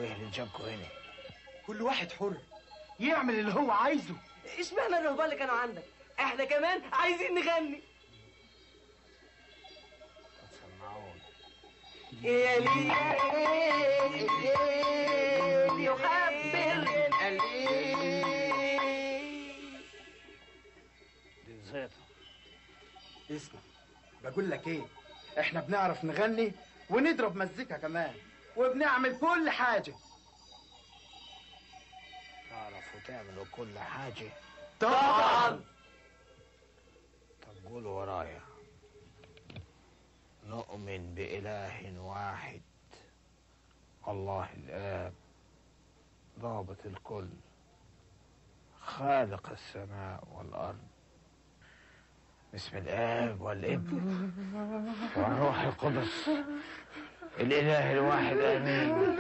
وايه اللي جابكوا هنا كل واحد حر يعمل اللي هو عايزه اشمعنى الرهبان اللي كانوا عندك احنا كمان عايزين نغني سمعوني يا ليل يحب دي زيطة اسمع بقول لك ايه احنا بنعرف نغني ونضرب مزيكا كمان وبنعمل كل حاجة تعرفوا تعملوا كل حاجة طبعا طب قولوا ورايا نؤمن بإله واحد الله الآب ضابط الكل خالق السماء والأرض بسم الآب والابن والروح القدس الإله الواحد آمين